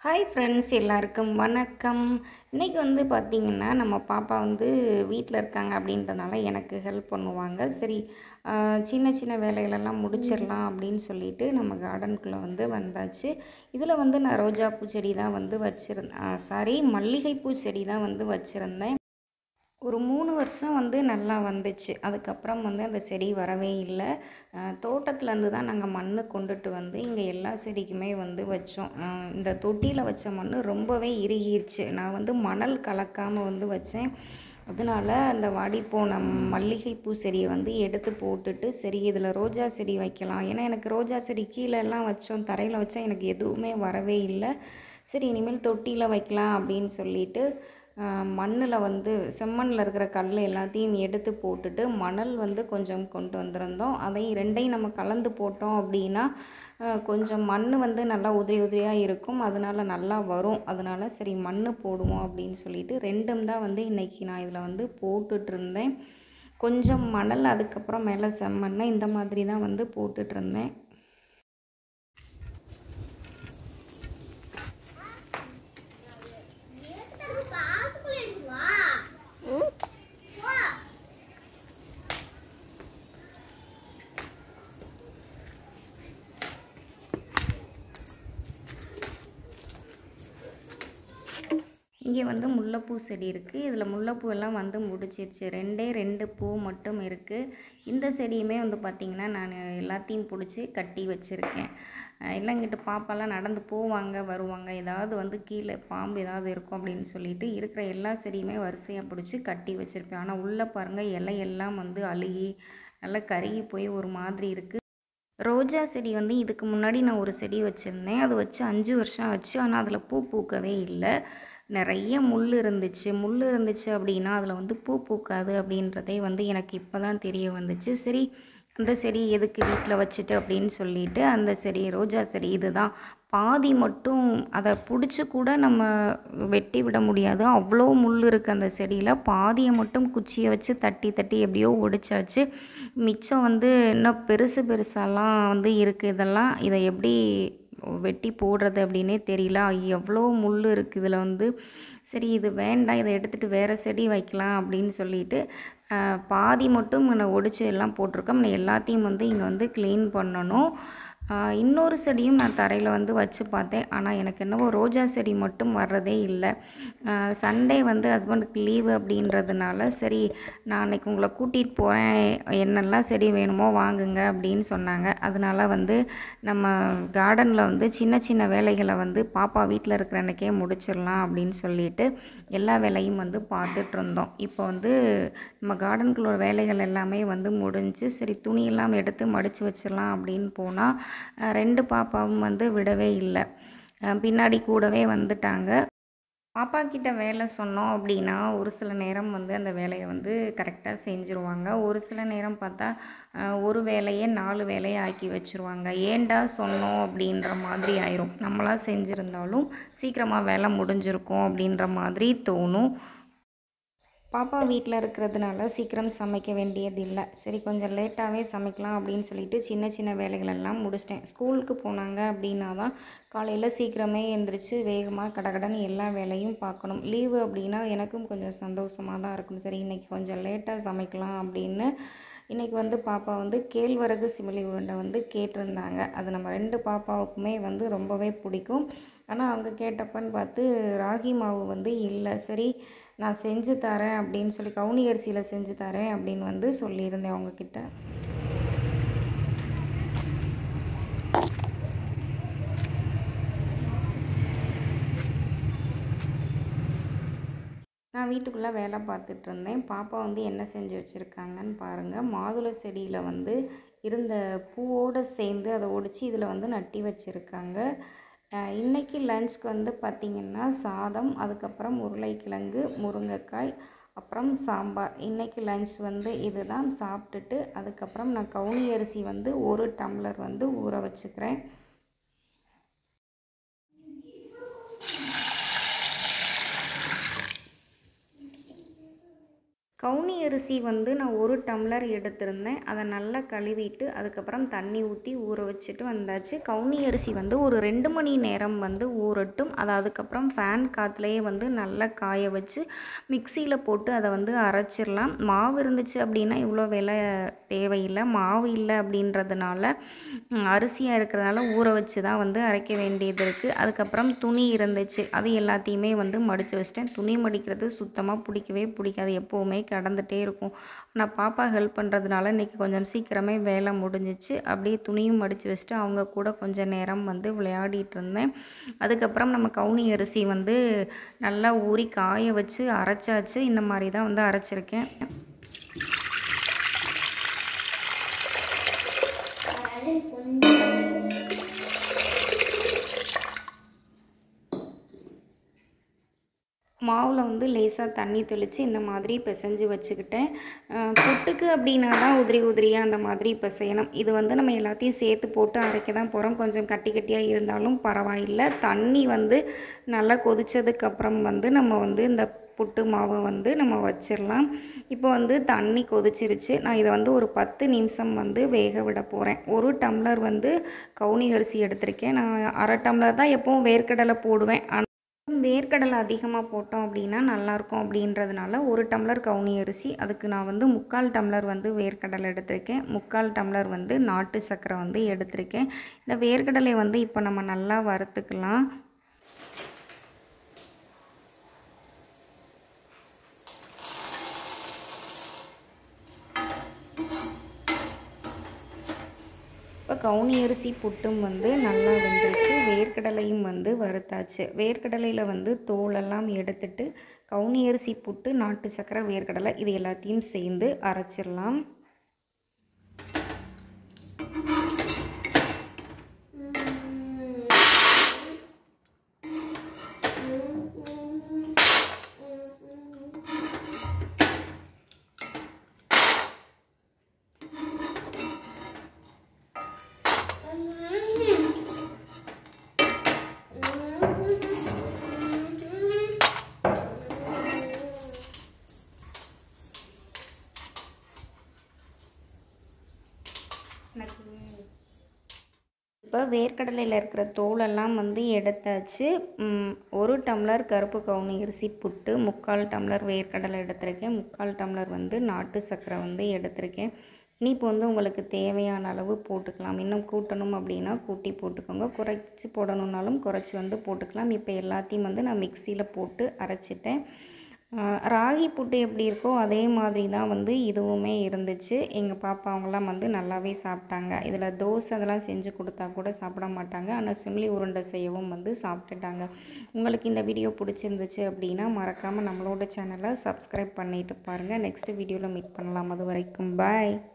hi friends எல்லாருக்கும் வணக்கம் இன்றைக்கி வந்து பார்த்திங்கன்னா நம்ம பாப்பா வந்து வீட்டில் இருக்காங்க அப்படின்றதுனால எனக்கு ஹெல்ப் பண்ணுவாங்க சரி ஆஹ், சின்ன சின்ன வேலைகளெல்லாம் முடிச்சிடலாம் அப்படின்னு சொல்லிட்டு நம்ம கார்டனுக்குள்ளே வந்து வந்தாச்சு இதில் வந்து நான் ரோஜாப்பூ செடி தான் வந்து வச்சுருந்தேன் சாரி மல்லிகைப்பூ செடி தான் வந்து வச்சுருந்தேன் ஒரு மூணு வருஷம் வந்து நல்லா வந்துச்சு அதுக்கப்புறம் வந்து அந்த செடி வரவே இல்லை தோட்டத்துலேருந்து தான் நாங்கள் மண் கொண்டுட்டு வந்து இங்கே எல்லா செடிக்குமே வந்து வச்சோம் அஹ் இந்த தொட்டியில் வச்ச மண் ரொம்பவே இறுகிருச்சு நான் வந்து மணல் கலக்காமல் வந்து வச்சேன் அதனால அந்த வாடி போன மல்லிகைப்பூ செடியை வந்து எடுத்து போட்டுட்டு சரி இதில் ரோஜா செடி வைக்கலாம் ஏன்னா எனக்கு ரோஜா செடி கீழே எல்லாம் வச்சோம் தரையில் வச்சா எனக்கு எதுவுமே வரவே இல்லை சரி இனிமேல் தொட்டியில் வைக்கலாம் அப்படின்னு சொல்லிட்டு மண்ணில் வந்து செம்மண்ணில் இருக்கிற கல் எல்லாத்தையும் எடுத்து போட்டுட்டு மணல் வந்து கொஞ்சம் கொண்டு வந்திருந்தோம் அதையும் ரெண்டையும் நம்ம கலந்து போட்டோம் அப்படின்னா ஆஹ், கொஞ்சம் மண் வந்து நல்லா உதிரி உதிரியாக இருக்கும் அதனால நல்லா வரும் அதனால சரி மண் போடுவோம் அப்படின்னு சொல்லிட்டு ரெண்டும் தான் வந்து இன்றைக்கி நான் இதில் வந்து போட்டுட்டு இருந்தேன் கொஞ்சம் மணல் அதுக்கப்புறம் மேலே செம்மண் இந்த மாதிரி தான் வந்து போட்டுட்டு இருந்தேன் இங்கே வந்து முல்லைப்பூ செடி இருக்குது இதில் முல்லைப்பூ எல்லாம் வந்து முடிச்சிருச்சு ரெண்டே ரெண்டு பூ மட்டும் இருக்குது இந்த செடியுமே வந்து பார்த்திங்கன்னா நான் எல்லாத்தையும் பிடிச்சி கட்டி வச்சுருக்கேன் இல்லைங்கிட்ட பாப்பாலாம் நடந்து போவாங்க வருவாங்க ஏதாவது வந்து கீழே பாம்பு ஏதாவது இருக்கும் அப்படின்னு சொல்லிட்டு இருக்கிற எல்லா செடியுமே வரிசையாக பிடிச்சி கட்டி வச்சுருப்பேன் ஆனால் உள்ளே பாருங்கள் இலையெல்லாம் வந்து அழுகி நல்லா கருகி போய் ஒரு மாதிரி இருக்குது ரோஜா செடி வந்து இதுக்கு முன்னாடி நான் ஒரு செடி வச்சுருந்தேன் அது வச்சு அஞ்சு வருஷம் ஆச்சு ஆனால் அதில் பூ பூக்கவே இல்லை நிறைய முள் இருந்துச்சு முள் இருந்துச்சு அப்படின்னா அதில் வந்து பூ பூக்காது அப்படின்றதே வந்து எனக்கு இப்போ தான் தெரிய வந்துச்சு சரி அந்த செடி எதுக்கு வீட்டில் வச்சுட்டு அப்படின்னு சொல்லிட்டு அந்த செடி ரோஜா செடி இதுதான் பாதி மட்டும் அதை பிடிச்சி கூட நம்ம வெட்டி விட முடியாது அவ்வளோ முள் இருக்குது அந்த செடியில் பாதியை மட்டும் குச்சியை வச்சு தட்டி தட்டி எப்படியோ ஒடிச்சாச்சு மிச்சம் வந்து இன்னும் பெருசு பெருசாலாம் வந்து இருக்குது இதெல்லாம் இதை எப்படி வெட்டி போடுறது அப்படின்னே தெரியல எவ்வளோ முள் இருக்குது இதில் வந்து சரி இது வேண்டாம் இதை எடுத்துகிட்டு வேறு செடி வைக்கலாம் அப்படின்னு சொல்லிட்டு ஆஹ், பாதி மட்டும் நான் ஒடிச்சு எல்லாம் போட்டிருக்கோம் நான் எல்லாத்தையும் வந்து இங்கே வந்து க்ளீன் பண்ணணும் ஆஹ், இன்னொரு செடியும் நான் தரையில் வந்து வச்சு பார்த்தேன் ஆனால் எனக்கு என்னவோ ரோஜா செடி மட்டும் வர்றதே இல்லை சண்டே வந்து ஹஸ்பண்டுக்கு லீவு அப்படின்றதுனால சரி நான் அன்னைக்கு உங்களை கூட்டிகிட்டு போகிறேன் என்னெல்லாம் செடி வேணுமோ வாங்குங்க அப்படின்னு சொன்னாங்க அதனால வந்து நம்ம கார்டனில் வந்து சின்ன சின்ன வேலைகளை வந்து பாப்பா வீட்டில் இருக்கிற அன்னைக்கே முடிச்சிடலாம் அப்படின்னு சொல்லிட்டு எல்லா வேலையும் வந்து பார்த்துட்டு இருந்தோம் இப்போ வந்து நம்ம கார்டனுக்குள்ள வேலைகள் எல்லாமே வந்து முடிஞ்சு சரி துணியெல்லாம் எடுத்து மடித்து வச்சிடலாம் அப்படின்னு போனால் ரெண்டு பாப்பாவும் வந்து விடவே இல்லை அஹ் பின்னாடி கூடவே வந்துட்டாங்க பாப்பா கிட்ட வேலை சொன்னோம் அப்படின்னா ஒரு சில நேரம் வந்து அந்த வேலையை வந்து கரெக்டாக செஞ்சுருவாங்க ஒரு சில நேரம் பார்த்தா அஹ், ஒரு வேலையை நாலு வேலையை ஆக்கி வச்சுருவாங்க ஏன்டா சொன்னோம் அப்படின்ற மாதிரி ஆயிரும் நம்மளா செஞ்சுருந்தாலும் சீக்கிரமாக வேலை முடிஞ்சிருக்கும் அப்படின்ற மாதிரி தோணும் பாப்பா வீட்டில் இருக்கிறதுனால சீக்கிரம் சமைக்க வேண்டியது இல்லை சரி கொஞ்சம் லேட்டாகவே சமைக்கலாம் அப்படின்னு சொல்லிட்டு சின்ன சின்ன வேலைகளெல்லாம் முடிச்சிட்டேன் ஸ்கூலுக்கு போனாங்க அப்படின்னா தான் காலையில் சீக்கிரமே எழுந்திரிச்சு வேகமாக கடகடன்னு எல்லா வேலையும் பார்க்கணும் லீவு அப்படின்னா எனக்கும் கொஞ்சம் சந்தோஷமாக தான் இருக்கும் சரி இன்றைக்கி கொஞ்சம் லேட்டாக சமைக்கலாம் அப்படின்னு இன்றைக்கி வந்து பாப்பா வந்து கேழ்வரகு சிமிலி உருண்டை வந்து கேட்டிருந்தாங்க அது நம்ம ரெண்டு பாப்பாவுக்குமே வந்து ரொம்பவே பிடிக்கும் ஆனால் அவங்க கேட்டப்பன்னு பார்த்து ராகி மாவு வந்து இல்லை சரி நான் செஞ்சு தரேன் அப்படின்னு சொல்லி கவுனி அரிசியில் செஞ்சு தரேன் அப்படின்னு வந்து சொல்லியிருந்தேன் அவங்கக்கிட்ட நான் வீட்டுக்குள்ளே வேலை பார்த்துட்டு இருந்தேன் பாப்பா வந்து என்ன செஞ்சு வச்சுருக்காங்கன்னு பாருங்கள் மாதுளை செடியில் வந்து இருந்த பூவோடு சேர்ந்து அதை ஒடிச்சு இதில் வந்து நட்டி வச்சுருக்காங்க அஹ் இன்னைக்கு லஞ்ச்க்கு வந்து பார்த்திங்கன்னா சாதம் அதுக்கப்புறம் உருளைக்கிழங்கு முருங்கைக்காய் அப்புறம் சாம்பார் இன்னைக்கு லஞ்ச் வந்து இதுதான் சாப்பிட்டுட்டு அதுக்கப்புறம் நான் கவுனி அரிசி வந்து ஒரு டம்ளர் வந்து ஊற வச்சுக்கிறேன் கவுனி அரிசி வந்து நான் ஒரு டம்ளர் எடுத்திருந்தேன் அதை நல்லா கழுவிட்டு அதுக்கப்புறம் தண்ணி ஊற்றி ஊற வச்சுட்டு வந்தாச்சு கவுனி அரிசி வந்து ஒரு ரெண்டு மணி நேரம் வந்து ஊறட்டும் அதை அதுக்கப்புறம் ஃபேன் காற்றுலேயே வந்து நல்லா காய வச்சு மிக்சியில் போட்டு அதை வந்து அரைச்சிடலாம் மாவு இருந்துச்சு அப்படின்னா இவ்வளோ விலை தேவையில்லை மாவு இல்லை அப்படின்றதுனால ம், அரிசியாக இருக்கிறதுனால ஊற வச்சு தான் வந்து அரைக்க வேண்டியது இருக்குது அதுக்கப்புறம் துணி இருந்துச்சு அது எல்லாத்தையுமே வந்து மடித்து வச்சிட்டேன் துணி மடிக்கிறது சுத்தமாக பிடிக்கவே பிடிக்காது எப்போவுமே கடந்துகிட்டே இருக்கும் நான் பாப்பா ஹெல்ப் பண்ணுறதுனால இன்றைக்கி கொஞ்சம் சீக்கிரமே வேலை முடிஞ்சிச்சு அப்படியே துணியும் மடித்து வச்சுட்டு அவங்க கூட கொஞ்சம் நேரம் வந்து விளையாடிட்டு இருந்தேன் அதுக்கப்புறம் நம்ம கவுனி அரிசி வந்து நல்லா ஊறி காய வச்சு அரைச்சாச்சு இந்த மாதிரி தான் வந்து அரைச்சிருக்கேன் மாவில் வந்து லேசாக தண்ணி தெளித்து இந்த மாதிரி பிசைஞ்சு வச்சுக்கிட்டேன் அஹ் புட்டுக்கு அப்படின்னா தான் உதிரி உதிரியாக அந்த மாதிரி பிசையணும் இது வந்து நம்ம எல்லாத்தையும் சேர்த்து போட்டு அரைக்க தான் போகிறோம் கொஞ்சம் கட்டி கட்டியாக இருந்தாலும் பரவாயில்லை தண்ணி வந்து நல்லா கொதிச்சதுக்கப்புறம் வந்து நம்ம வந்து இந்த புட்டு மாவை வந்து நம்ம வச்சிடலாம் இப்போ வந்து தண்ணி கொதிச்சிருச்சு நான் இதை வந்து ஒரு பத்து நிமிஷம் வந்து வேக விட போகிறேன் ஒரு டம்ளர் வந்து கவுனி அரிசி எடுத்திருக்கேன் நான் அரை டம்ளர் தான் எப்பவும் வேர்க்கடலை போடுவேன் ஆனா வேர்க்கடலை அதிகமாக போட்டோம் அப்படின்னா நல்லாயிருக்கும் அப்படின்றதுனால ஒரு டம்ளர் கவுனி அரிசி அதுக்கு நான் வந்து முக்கால் டம்ளர் வந்து வேர்க்கடலை எடுத்திருக்கேன் முக்கால் டம்ளர் வந்து நாட்டு சர்க்கரை வந்து எடுத்திருக்கேன் இந்த வேர்க்கடலை வந்து இப்போ நம்ம நல்லா வறுத்துக்கலாம் இப்போ கவுனி அரிசி புட்டும் வந்து நல்லா வெந்துருச்சு வேர்க்கடலையும் வந்து வறுத்தாச்சு வேர்க்கடலையில் வந்து தோலெல்லாம் எடுத்துட்டு கவுனி அரிசி புட்டு நாட்டு சக்கரை வேர்க்கடலை இது எல்லாத்தையும் சேர்ந்து அரைச்சிடலாம் இப்போ வேர்க்கடலையில் இருக்கிற தோலெல்லாம் வந்து எடுத்தாச்சு ம், ஒரு டம்ளர் கருப்பு கவுனி அரிசி புட்டு முக்கால் டம்ளர் வேர்க்கடலை எடுத்திருக்கேன் முக்கால் டம்ளர் வந்து நாட்டு சர்க்கரை வந்து எடுத்திருக்கேன் இனிப்பு வந்து உங்களுக்கு தேவையான அளவு போட்டுக்கலாம் இன்னும் கூட்டணும் அப்படின்னா கூட்டி போட்டுக்கோங்க குறைச்சி போடணுன்னாலும் குறைச்சி வந்து போட்டுக்கலாம் இப்போ எல்லாத்தையும் வந்து நான் மிக்சியில் போட்டு அரைச்சிட்டேன் ஆஹ் ராகி புட்டு எப்படி இருக்கோ அதே மாதிரி தான் வந்து இதுவுமே இருந்துச்சு எங்கள் பாப்பா அவங்களாம் வந்து நல்லாவே சாப்பிட்டாங்க இதில் தோசை அதெல்லாம் செஞ்சு கொடுத்தா கூட சாப்பிட மாட்டாங்க ஆனால் சிம்லி உருண்டை செய்யவும் வந்து சாப்பிட்டுட்டாங்க உங்களுக்கு இந்த வீடியோ பிடிச்சிருந்துச்சு அப்படின்னா மறக்காமல் நம்மளோட சேனலை சப்ஸ்கிரைப் பண்ணிட்டு பாருங்கள் நெக்ஸ்ட் வீடியோவில் மீட் பண்ணலாம் அது வரைக்கும் பாய்